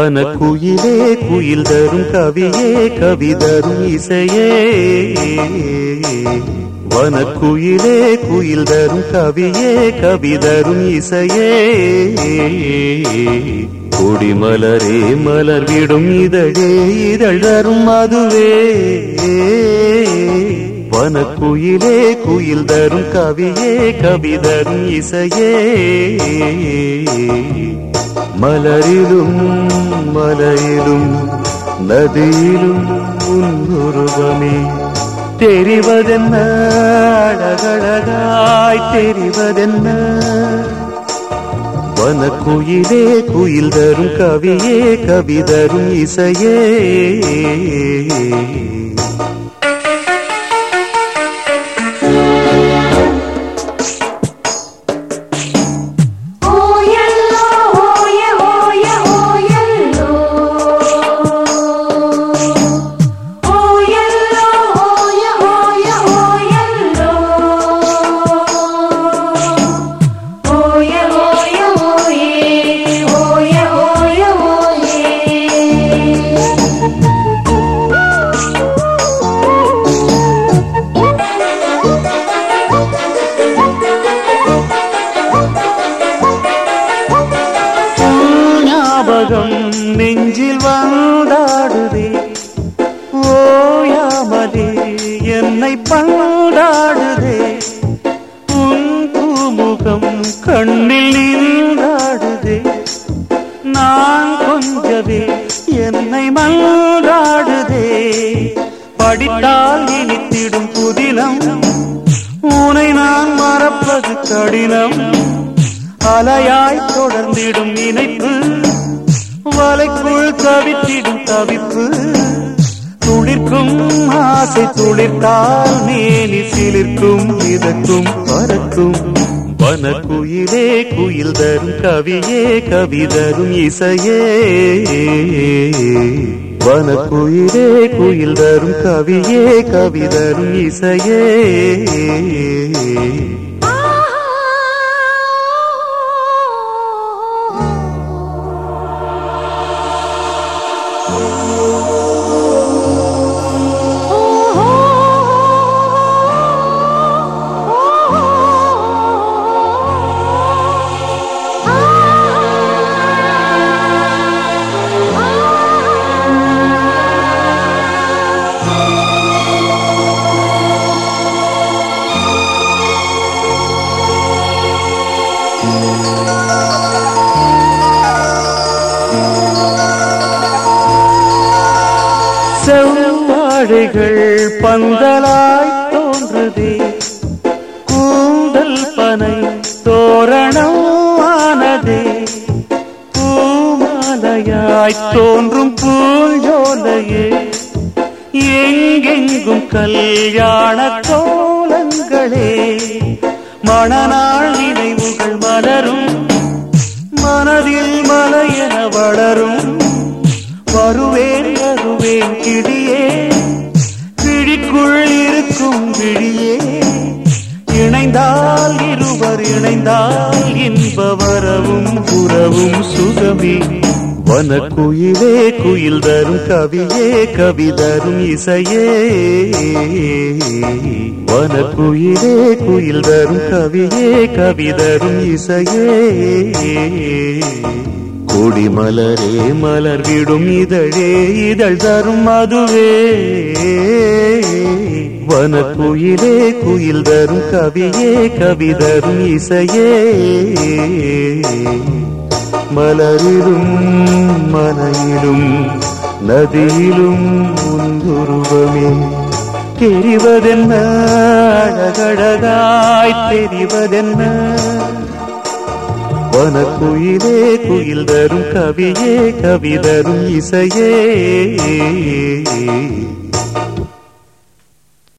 வனக்குயிலே குயில் தரும் கவியே கவி தரும் இசையே வனக்குயிலே குயில் தரும் கவியே கவி தரும் இசையே கொடிமலரே மலர் விடும் இதழே இதழ் தரும் அதுவே வனக்குயிலே குயில் தரும் கவியே கவி தரும் இசையே மலரிலும் மலையிலும் நதியிலும் உன்னுருவமே தெரிவதென்ன அழகழகாய் தெரிவதென்ன வனக்குயிலே குயில் தரும் கவியே கவி தரும் இசையே ஓயல்லோ ஓய ஓய ஓயல்லோ ஓயல்லோ ஓய ஓய ஓயல்லோ ஓய ஓய ஓயே ஓய ஓய ஓயே ஞாபகம் நெஞ்சில் வந்தாடுதே ஓயாமலே என்னை பந்தாடுதே உன் பூமுகம் கண்ணில் நின்றாடுதே நான் கொஞ்சவே என்னை மன்றாடுதே படித்தால் இனித்திடும் புதினம் உனை நான் மறப்பது கடினம் அலையாய் தொடர்ந்திடும் நினைப்பு வலைக்குள் தவித்திடும் தவிப்பு துளிர்க்கும் ஆசை துளிர்த்தால் மேனி சிலிர்க்கும் மிதக்கும் பறக்கும் வனக்குயிலே குயில் தரும் கவியே கவி தரும் இசையே வனக்குயிலே குயில் தரும் கவியே கவி தரும் இசையே செவ்வாழைகள் பந்தலாய் தோன்றுதே கூந்தல் பனை தோரணம் ஆனதே பூமாலையாய் தோன்றும் பூஞ்சோலையே எங்கெங்கும் கல்யாண கோலங்களே மணநாள் நினைவுகள் மலரும் மனதில் மலையென வளரும் வருவேன் வருவேன் கிளியே கிழிக்குள் இருக்கும் விழியே இணைந்தால் இருவர் இணைந்தால் இன்ப வரவும் உறவும் சுகமே வனக்குயிலே குயில் தரும் கவியே கவி தரும் இசையே வனக்குயிலே குயில் தரும் கவியே கவி தரும் இசையே கொடிமலரே மலர் விடும் இதழே இதழ் தரும் அதுவே வனக்குயிலே குயில் தரும் கவியே கவி தரும் இசையே மலரிலும் மனையிலும் நதியிலும் உந்துருவமே தெரிவதென்ன அழகழகாய் தெரிவதென்ன வனக்குயிலே குயில் தரும் கவியே கவி தரும் இசையே